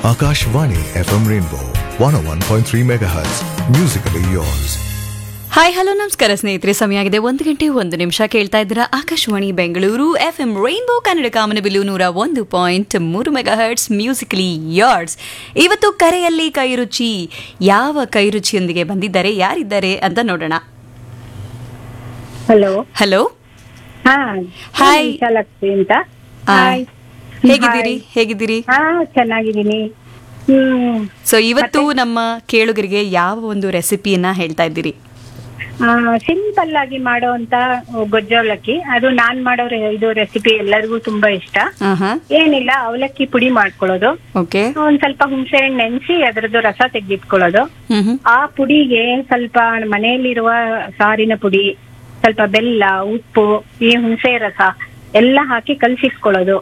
Akashvani FM Rainbow 101.3 MHz. Musically yours. Hi hello ನಮಸ್ಕಾರ ಸ್ನೇಹಿತರೆ ಸಮಯ ಆಗಿದೆ ಒಂದು ಗಂಟೆ ಒಂದು ನಿಮಿಷ ಕೇಳ್ತಾ ಇದ್ದೀರಾ Akashvani Bengaluru F M Rainbow Kannada Kamanabillu ನೂರ ಒಂದು ಪಾಯಿಂಟ್ ಮೂರು ಮೆಗಾ ಹರ್ಟ್ಸ್ ಮ್ಯೂಸಿಕಲಿ ಯಾರ್ಡ್ಸ್ ಇವತ್ತು ಕರೆಯಲ್ಲಿ ಕೈರುಚಿ ಯಾವ ಕೈರುಚಿಯೊಂದಿಗೆ ಬಂದಿದ್ದಾರೆ ಯಾರಿದ್ದಾರೆ ಅಂತ ನೋಡೋಣ ಹಲೋ ಹಲೋ ಹಾ Hi. ವಿಶಾಲಾಕ್ಷಿ ಅಂತ ಆ, ಹಾಯ್ ಹೇಗಿದ್ದೀರಿ ಹೇಗಿದ್ದೀರಿ ಹಾ ಚೆನ್ನಾಗಿದ್ದೀನಿ ಹ್ಮ್ ಸೊ ಇವತ್ತು ನಮ್ಮ ಕೇಳುಗರಿಗೆ ಯಾವ ಒಂದು ರೆಸಿಪಿಯನ್ನ ಹೇಳ್ತಾ ಇದ್ದೀರಿ ಸಿಂಪಲ್ ಆಗಿ ಮಾಡೋಂತ ಗೊಜ್ಜವಲಕ್ಕಿ ಅದು ನಾನ್ ಮಾಡೋ ರೆ- ಇದು ರೆಸಿಪಿ ಎಲ್ಲರಿಗೂ ತುಂಬಾ ಇಷ್ಟ ಆಹಾ ಏನಿಲ್ಲ ಅವಲಕ್ಕಿ ಪುಡಿ ಮಾಡ್ಕೊಳ್ಳೋದು ಓಕೆ ಒಂದ್ ಸ್ವಲ್ಪ ಹುಣಸೆ ಹಣ್ಣು ನೆನ್ಸಿ ಅದ್ರದ್ದು ರಸ ತೆಗೆದಿಟ್ಕೊಳ್ಳೋದು ಹ್ಮ್ ಹ್ಮ್ ಆ ಪುಡಿಗೆ ಸ್ವಲ್ಪ ಮನೆಯಲ್ಲಿರುವ ಸಾರಿನ ಪುಡಿ ಸ್ವಲ್ಪ ಬೆಲ್ಲ ಉಪ್ಪು ಈ ಹುಣಸೆ ರಸ ಎಲ್ಲ ಹಾಕಿ ಕಲ್ಸಿಟ್ಕೊಳ್ಳೋದು